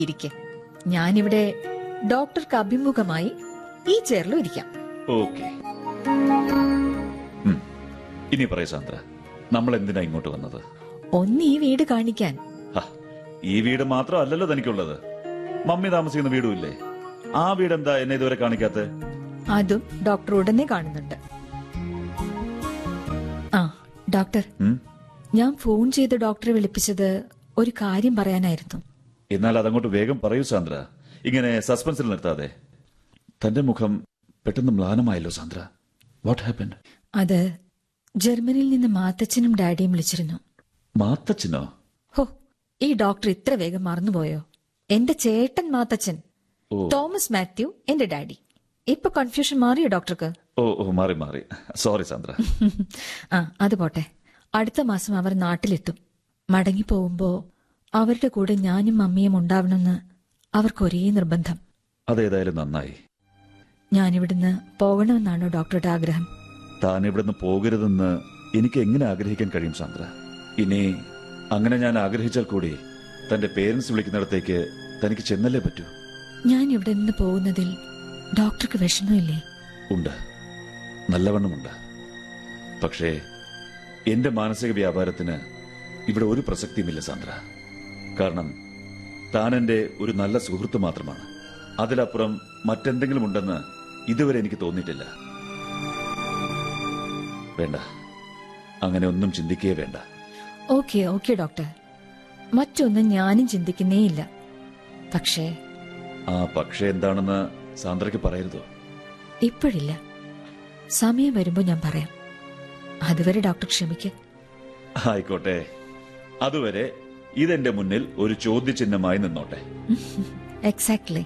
ഇരിക്കെ ഞാനിവിടെ ഡോക്ടർക്ക് അഭിമുഖമായി ഈ ചെയറിലും ഇരിക്കാം ഓക്കെ ഇനി പറയ സാന്ദ്ര നമ്മൾ എന്തിനാ ഇങ്ങോട്ട് വന്നത് ഒന്ന് ഈ വീട് കാണിക്കാൻ ഹ, ഈ വീട് മാത്രമല്ലല്ലോ തനിക്കുള്ളത് മമ്മി താമസിക്കുന്ന വീടും ഇല്ലേ ആ വീടെന്താ എന്നെ ഇതുവരെ കാണിക്കാത്ത അതും ഡോക്ടർ ഉടനെ കാണുന്നുണ്ട് ആ ഡോക്ടർ ഞാൻ ഫോൺ ചെയ്ത് ഡോക്ടറെ വിളിപ്പിച്ചത് ഒരു കാര്യം പറയാനായിരുന്നു എന്നാൽ അതങ്ങോട്ട് വേഗം പറയൂ സാന്ദ്ര ഇങ്ങനെ സസ്പെൻസിൽ നിർത്താതെ തന്റെ മുഖം പെട്ടെന്ന് മ്ലാനമായല്ലോ സാന്ദ്ര വാട്ട് ഹാപ്പൻ അത് ജർമ്മനിയിൽ നിന്ന് മാത്തച്ഛനും ഡാഡിയും വിളിച്ചിരുന്നു മാത്തച്ഛനോ ഹോ ഈ ഡോക്ടർ ഇത്ര വേഗം മറന്നുപോയോ എന്റെ ചേട്ടൻ മാത്തച്ഛൻ ഓ. തോമസ് മാത്യു എന്റെ ഡാഡി ഇപ്പൊ കൺഫ്യൂഷൻ മാറിയോ ഡോക്ടർക്ക് ഓ ഓ മാറി മാറി സോറി സാന്ദ്ര ആ അത് പോട്ടെ അടുത്ത മാസം അവർ നാട്ടിലെത്തും മടങ്ങി പോകുമ്പോ അവരുടെ കൂടെ ഞാനും മമ്മിയും ഉണ്ടാവണമെന്ന് അവർക്ക് ഒരേ നിർബന്ധം അതേതായാലും നന്നായി ഞാനിവിടുന്ന് പോകണമെന്നാണോ ഡോക്ടറുടെ ആഗ്രഹം താൻ ഇവിടുന്ന് പോകരുതെന്ന് എനിക്ക് എങ്ങനെ ആഗ്രഹിക്കാൻ കഴിയും സാന്ദ്ര ഇനി അങ്ങനെ ഞാൻ ആഗ്രഹിച്ചാൽ കൂടി തന്റെ പേരൻസ് വിളിക്കുന്നിടത്തേക്ക് തനിക്ക് ചെന്നല്ലേ പറ്റൂ ഞാൻ ഇവിടെ നിന്ന് പോകുന്നതിൽ ഡോക്ടർക്ക് വിഷമമില്ലേ ഉണ്ട് നല്ലവണ്ണമുണ്ട് പക്ഷേ എന്റെ മാനസിക വ്യാപാരത്തിന് ഇവിടെ ഒരു പ്രസക്തിയുമില്ല സാന്ദ്ര കാരണം താൻ എന്റെ ഒരു നല്ല സുഹൃത്ത് മാത്രമാണ് അതിലപ്പുറം മറ്റെന്തെങ്കിലും ഉണ്ടെന്ന് ഇതുവരെ എനിക്ക് തോന്നിയിട്ടില്ല വേണ്ട അങ്ങനെ ഒന്നും ചിന്തിക്കേ വേണ്ട ഓക്കെ ഓക്കെ ഡോക്ടർ മറ്റൊന്നും ഞാനും ചിന്തിക്കുന്നേയില്ല പക്ഷേ ആ പക്ഷേ എന്താണെന്ന് സാന്ദ്രയ്ക്ക് പറയരുതോ ഇപ്പോഴില്ല സമയം വരുമ്പോ ഞാൻ പറയാം അതുവരെ ഡോക്ടർ ക്ഷമിക്ക് ആയിക്കോട്ടെ അതുവരെ ഇതെന്റെ മുന്നിൽ ഒരു ചോദ്യചിഹ്നമായി നിന്നോട്ടെ എക്സാക്ട്ലി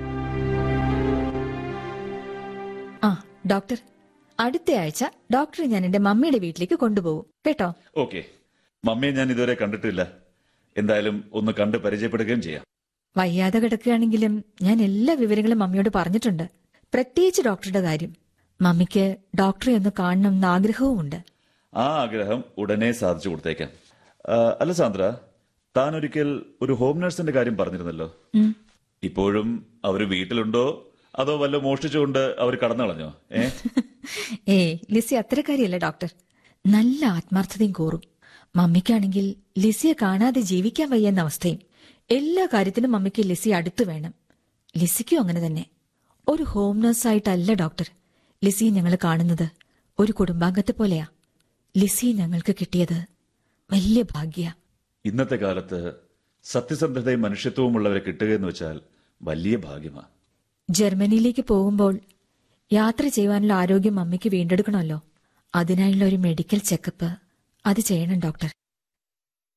ആ ഡോക്ടർ അടുത്ത ആഴ്ച ഡോക്ടറെ ഞാൻ എന്റെ മമ്മിയുടെ വീട്ടിലേക്ക് കൊണ്ടുപോകും കേട്ടോ ഓക്കെ മമ്മിയെ ഞാൻ ഇതുവരെ കണ്ടിട്ടില്ല എന്തായാലും ഒന്ന് കണ്ട് പരിചയപ്പെടുകയും ചെയ്യാം വയ്യാതെ കിടക്കുകയാണെങ്കിലും ഞാൻ എല്ലാ വിവരങ്ങളും മമ്മിയോട് പറഞ്ഞിട്ടുണ്ട് പ്രത്യേകിച്ച് ഡോക്ടറുടെ കാര്യം മമ്മിക്ക് ഡോക്ടറെ ഒന്ന് കാണണമെന്ന് ആഗ്രഹവുമുണ്ട് ആ ആഗ്രഹം ഉടനെ സാധിച്ചു കൊടുത്തേക്കാം ആ, അല്ല സാന്ദ്ര താൻ ഒരിക്കൽ ഒരു ഹോം നഴ്സിന്റെ കാര്യം പറഞ്ഞിരുന്നല്ലോ ഉം. ഇപ്പോഴും അവര് വീട്ടിലുണ്ടോ അതോ വല്ല മോഷ്ടിച്ചുകൊണ്ട് അവർ കടന്നു കളഞ്ഞോ ഏ ഏയ് ലിസി അത്തരക്കാരിയല്ല ഡോക്ടർ നല്ല ആത്മാർത്ഥതയും കൂറും മമ്മിക്കാണെങ്കിൽ ലിസിയെ കാണാതെ ജീവിക്കാൻ വയ്യെന്ന അവസ്ഥയും എല്ലാ കാര്യത്തിനും മമ്മിക്ക് ലിസി അടുത്തു വേണം ലിസിക്കും അങ്ങനെ തന്നെ ഒരു ഹോം നഴ്സായിട്ടല്ല ഡോക്ടർ ലിസിയെ ഞങ്ങൾ കാണുന്നത് ഒരു കുടുംബാംഗത്തെ പോലെയാ ലിസി ഞങ്ങൾക്ക് കിട്ടിയത് വലിയ ഭാഗ്യ ഇന്നത്തെ കാലത്ത് സത്യസന്ധതയും മനുഷ്യത്വവുമുള്ളവരെ കിട്ടുക എന്ന് വെച്ചാൽ വലിയ ഭാഗ്യമാണ് ജർമ്മനിയിലേക്ക് പോകുമ്പോൾ യാത്ര ചെയ്യുവാനുള്ള ആരോഗ്യം മമ്മിക്ക് വീണ്ടെടുക്കണമല്ലോ അതിനായുള്ള ഒരു മെഡിക്കൽ ചെക്കപ്പ് അത് ചെയ്യണം ഡോക്ടർ